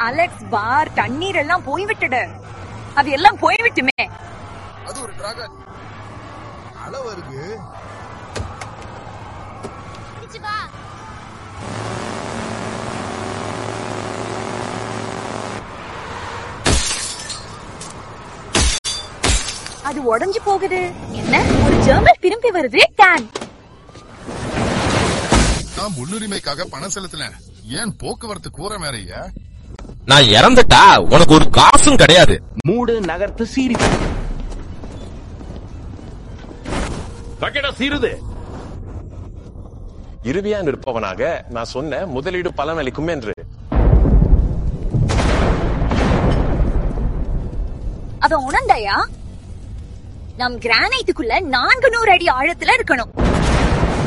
Alex பார் தண்ணீர் எல்லாம் போய்விட்டது அது எல்லாம் போய்விட்டுமே அது ஒரு டிராகன் அலை வருது அது உடைஞ்சு போகுது என்ன ஒரு ஜெர்மல் திரும்பி வருது டான் நான் முன்னுரிமைக்காக பணம் செலுத்தினேன் ஏன் போக்குவரத்து கூற மேறையா நான் இறந்துட்டா உனக்கு ஒரு காசும் கிடையாது மூடு நகர்த்து சீரி பக்கெட்டா சீருது இறுதியா நிற்பவனாக நான் சொன்ன முதலீடு பலனளிக்கும் என்று அவன் உணர்ந்தாயா நம் கிரானைட்டுக்குள்ள நான்கு நூறு அடி ஆழத்துல இருக்கணும்